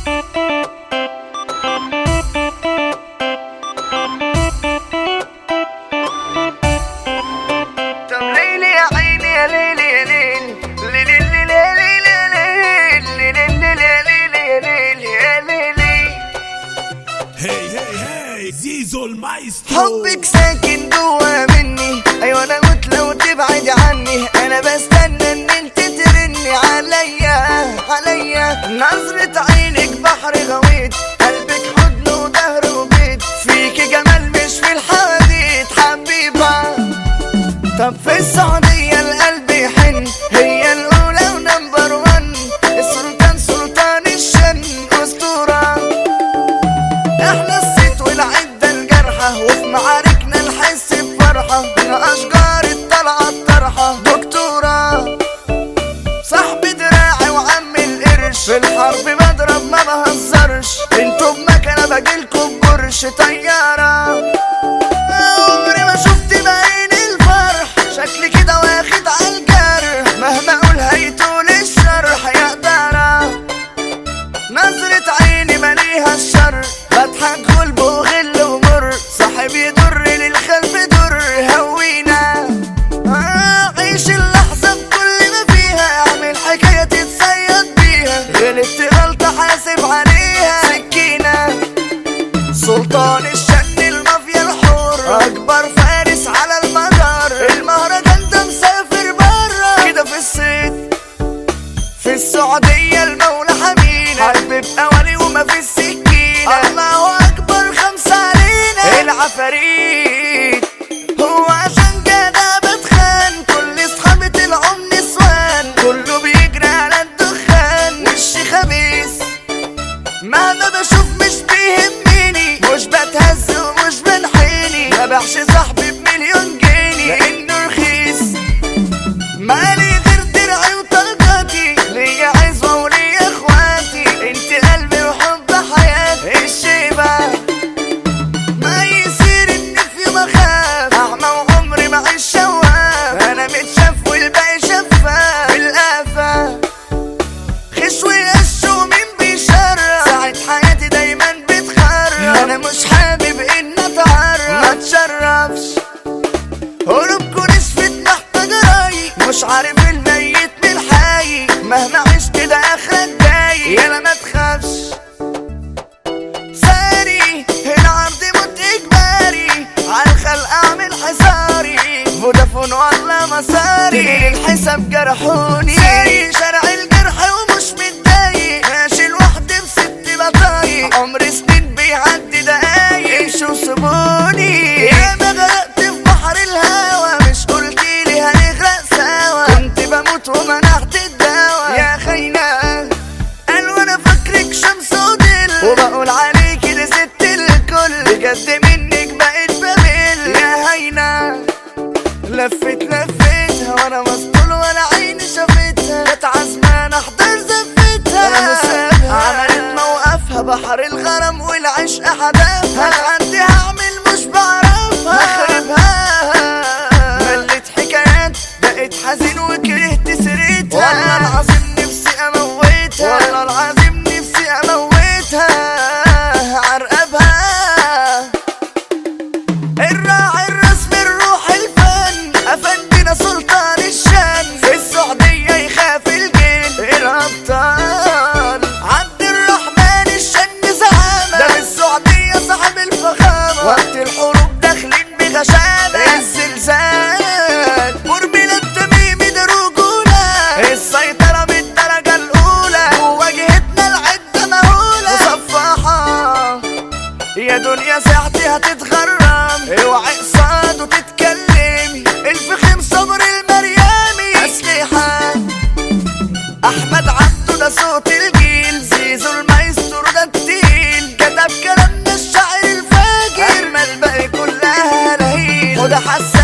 طب ليلي يا عيني يا ليلي يا ليلي ليلي ليلي ليلي ليلي ليلي ليلي يا ليلي هي هي هي زيزو المايسترو حبك ساكن جوا مني ايوه انا قلت لو تبعد عني انا بستنى ان انت ترني عليا عليا نظرة عينك بحر غويط قلبك حضن وظهر وبيت فيكي جمال مش في الحواديت حبيبة طب في السعودية القلب يحن هي الأولى ونمبر ون السلطان سلطان الشن أسطورة احنا الصيت والعدة الجرحى وفي معاركنا نحس بفرحة من أشجار الطلعة الطرحة دكتورة صاحب دراعي وعم القرش في الحرب بضرب ما بهزرش انتوا بمكنة بجيلكوا بجرش طيارة عمري ما شفت بعين الفرح شكلي كده واخد عالجرح مهما اقول هيطول الشرح يا ترى نظرة عيني مليها الشر بضحك غلب وغل ومر صاحبي يضر للخلف در هوينا آه، عيش اللحظة بكل ما فيها اعمل حكاية تتصيد بيها غلطت غلطة حاسب عليها سكينة سلطان الشن المافيا الحر اكبر فارس على المدار المهرجان ده مسافر برا كده في الصيد في السعودية المولى حمينا حرب بأولي وما في السكينة الله أكبر خمسة علينا العفاريت هو عشان كده بتخان كل اصحابي طلعوا نسوان كله بيجري على الدخان وشي خبيث مهما بشوف مش بيهمني مش بتهز ومش بنحيني مبيعش صاحبي بمليون جنيه لانه رخيص مالي غير درعي وطلقاتي ليا عزوة وليا اخواتي انت قلبي وحب حياتي الشيبة ما يصير اني في يوم اخاف اعمى وعمري معيش شواف انا متشاف والباقي شفاف بالقافة خشوي قش ومين بيشرف ساعة حياتي دايما بتخرف انا مش حابب ان اتعرف ما تشرفش قلوبكوا نشفت محتاج راي مش عارف الميت من الحي مهما عشت ده اخرك جاي يلا ما تخافش ساري هنا عرضي موت اجباري عالخلق اعمل حصاري فودافون والله مساري الحساب جرحوني ساري شارع الجرح ومش متضايق ماشي لوحدي بست بطايق عمر سنين بيعدي دقايق امشوا سيبوني يا ما غرقت في بحر الهوى مش قلتيلي هنغرق سوا كنت بموت ومنعت الدواء يا خاينة قال وانا فاكرك شمس ودل وبقول عليكي دي ست الكل بجد منك بقيت بمل يا هينا لفت لفتها وانا مسطول ولا عيني شافتها كانت عزمان احضر زفتها انا مسابها عملت موقفها بحر الغرام والعشق حدافها انا عندي هعمل مش بعرفها هخربها ملت حكايات بقيت حزين وكرهت سيرتها والله العظيم نفسي اموتها والله العظيم نفسي اموتها عرقبها الراعي الرسمي الروح الفن افندنا سلطان الشن في السعودية يخاف الجن الابطال عبد الرحمن الشن زعامة ده في السعودية صاحب الفخامة وقت الحروب داخلين بغشامة الزلزال مرمي التميمي ده رجولة السيطرة من الدرجة الأولى وواجهتنا العدة مهولة مصفحة يا دنيا ساعتي هتتغرم اوعي قصاد وتتكلمي الفخم صبر المريامي اسلحه احمد عبده ده صوت الجيل زيزو المايسترو ده التقيل كتب كلامنا الشاعر الفاجر ما الباقي كلها لهيل وده حس